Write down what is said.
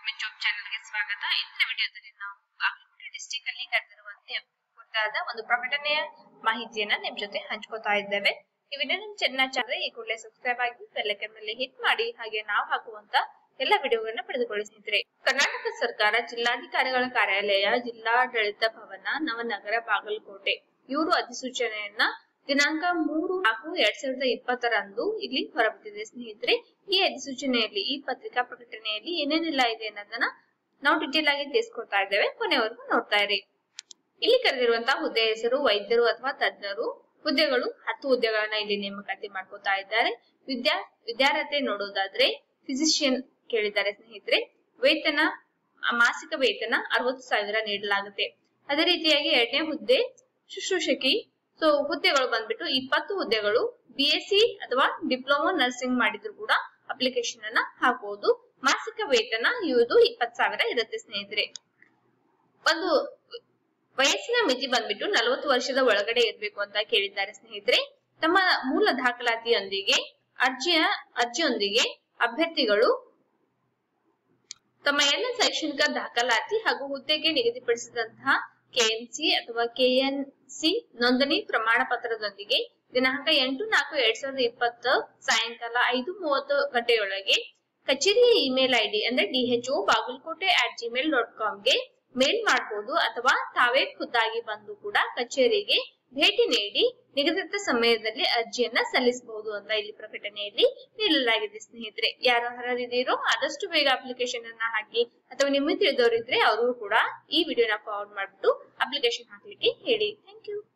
recruitment job ಚಾನೆಲ್ಗೆ ಸ್ವಾಗತ ಇಂದಿನ ವಿಡಿಯೋದಲ್ಲಿ ನಾವು ಬಾಗಲಕೋಟೆ ಡಿಸ್ಟಿಕ್ ಅಲ್ಲಿ ಕರೆದಿರುವಂತೆ ಕುರಿತಾದ ಒಂದು ಪ್ರಕಟಣೆಯ ಮಾಹಿತಿಯನ್ನ ನಿಮ್ ಜೊತೆ ಹಂಚ್ಕೋತಾ ಇದ್ದೇವೆ ಈ ವಿಡಿಯೋ ನಿಮ್ ಚೆನ್ನಾಗಿ ಈ ಕೂಡಲೇ ಸಬ್ಸ್ಕ್ರೈಬ್ ಆಗಿ ಬೆಲ್ಲೈಕನ್ ಮೇಲೆ ಹಿಟ್ ಮಾಡಿ ಹಾಗೆ ನಾವು ಹಾಕುವಂತ ಎಲ್ಲ ವಿಡಿಯೋಗಳನ್ನ ಪಡೆದುಕೊಳ್ಳಿ ಸ್ನೇಹಿತರೆ ಕರ್ನಾಟಕ ಸರ್ಕಾರ ಜಿಲ್ಲಾಧಿಕಾರಿಗಳ ಕಾರ್ಯಾಲಯ ಜಿಲ್ಲಾಡಳಿತ ಭವನ ನವನಗರ ಬಾಗಲಕೋಟೆ ಇವರು ಅಧಿಸೂಚನೆಯನ್ನ ದಿನಾಂಕ ಮೂರು ನಾಲ್ಕು ಎರಡ್ ಸಾವಿರದ ಇಪ್ಪತ್ತರಂದು ಇಲ್ಲಿ ಹೊರಬಿಟ್ಟಿದೆ ಸ್ನೇಹಿತರೆ ಈ ಅಧಿಸೂಚನೆಯಲ್ಲಿ ಈ ಪತ್ರಿಕಾ ಪ್ರಕಟಣೆಯಲ್ಲಿ ಏನೇನೆಲ್ಲ ಇದೆ ಅನ್ನೋದನ್ನ ನಾವು ಡಿಟೇಲ್ ಆಗಿ ತಿಳಿಸ್ಕೊಡ್ತಾ ಇದ್ದೇವೆ ಕೊನೆವರೆಗೂ ನೋಡ್ತಾ ಇರಿ ಇಲ್ಲಿ ಕರೆದಿರುವಂತಹ ಹುದ್ದೆ ಹೆಸರು ವೈದ್ಯರು ಅಥವಾ ತಜ್ಞರು ಹುದ್ದೆಗಳು ಹತ್ತು ಹುದ್ದೆಗಳನ್ನ ಇಲ್ಲಿ ನೇಮಕಾತಿ ಮಾಡ್ಕೋತಾ ಇದ್ದಾರೆ ವಿದ್ಯಾ ವಿದ್ಯಾರ್ಹತೆ ನೋಡೋದಾದ್ರೆ ಫಿಸಿಷಿಯನ್ ಕೇಳಿದ್ದಾರೆ ಸ್ನೇಹಿತರೆ ವೇತನ ಆ, ಮಾಸಿಕ ವೇತನ ಅರವತ್ತು ಸಾವಿರ ನೀಡಲಾಗುತ್ತೆ ಅದೇ ರೀತಿಯಾಗಿ ಎರಡನೇ ಹುದ್ದೆ ಶುಶ್ರೂಷಕಿ ಸೊ ಹುದ್ದೆಗಳು ಬಂದ್ಬಿಟ್ಟು ಇಪ್ಪತ್ತು ಹುದ್ದೆಗಳು ಬಿ ಎಸ್ ಸಿ ಅಥವಾ ಡಿಪ್ಲೊಮಾ ನರ್ಸಿಂಗ್ ಮಾಡಿದ್ರು ಕೂಡ ಅಪ್ಲಿಕೇಶನ್ ಅನ್ನ ಹಾಕಬಹುದು ಮಾಸಿಕ ವೇತನ ಇವುದು ಇಪ್ಪತ್ ಸಾವಿರ ಇರುತ್ತೆ ಸ್ನೇಹಿತರೆ ಒಂದು ವಯಸ್ಸಿನ ಮಿತಿ ಬಂದ್ಬಿಟ್ಟು ನಲವತ್ತು ವರ್ಷದ ಒಳಗಡೆ ಇರ್ಬೇಕು ಅಂತ ಕೇಳಿದ್ದಾರೆ ಸ್ನೇಹಿತರೆ ತಮ್ಮ ಮೂಲ ದಾಖಲಾತಿಯೊಂದಿಗೆ ಅರ್ಜಿಯ ಅರ್ಜಿಯೊಂದಿಗೆ ಅಭ್ಯರ್ಥಿಗಳು ತಮ್ಮ ಎಲ್ಲ ಶೈಕ್ಷಣಿಕ ದಾಖಲಾತಿ ಹಾಗೂ ಹುದ್ದೆಗೆ ನಿಗದಿಪಡಿಸಿದಂತಹ ಕೆಎನ್ಸಿ ಅಥವಾ ಕೆಎನ್ಸಿ ನೋಂದಣಿ ಪ್ರಮಾಣ ಪತ್ರದೊಂದಿಗೆ ದಿನಾಂಕ ಎಂಟು ನಾಲ್ಕು ಎರಡ್ ಸಾವಿರದ ಇಪ್ಪತ್ತು ಸಾಯಂಕಾಲ ಐದು ಮೂವತ್ತು ಗಂಟೆಯೊಳಗೆ ಕಚೇರಿಯ ಇಮೇಲ್ ಐಡಿ ಅಂದ್ರೆ DHO Bagalkot at Gmail dot ಕಾಮ್ಗೆ ಮೇಲ್ ಮಾಡಬಹುದು ಅಥವಾ ತಾವೇ ಖುದ್ದಾಗಿ ಬಂದು ಕೂಡ ಕಚೇರಿಗೆ ಭೇಟಿ ನೀಡಿ ನಿಗದಿತ ಸಮಯದಲ್ಲಿ ಅರ್ಜಿಯನ್ನ ಸಲ್ಲಿಸಬಹುದು ಅಂತ ಇಲ್ಲಿ ಪ್ರಕಟಣೆಯಲ್ಲಿ ನೀಡಲಾಗಿದೆ ಸ್ನೇಹಿತರೆ ಯಾರು ಅರ್ಹರಿದ್ದೀರೋ ಆದಷ್ಟು ಬೇಗ ಅಪ್ಲಿಕೇಶನ್ ಅನ್ನ ಹಾಕಿ ಅಥವಾ ನಿಮಗೆ ತಿಳಿದವರಿದ್ರೆ ಅವರು ಕೂಡ ಈ ವಿಡಿಯೋನ ಫಾರ್ವರ್ಡ್ ಮಾಡ್ಬಿಟ್ಟು ಅಪ್ಲಿಕೇಶನ್ ಹಾಕ್ಲಿಕ್ಕೆ ಹೇಳಿ ಥ್ಯಾಂಕ್ ಯು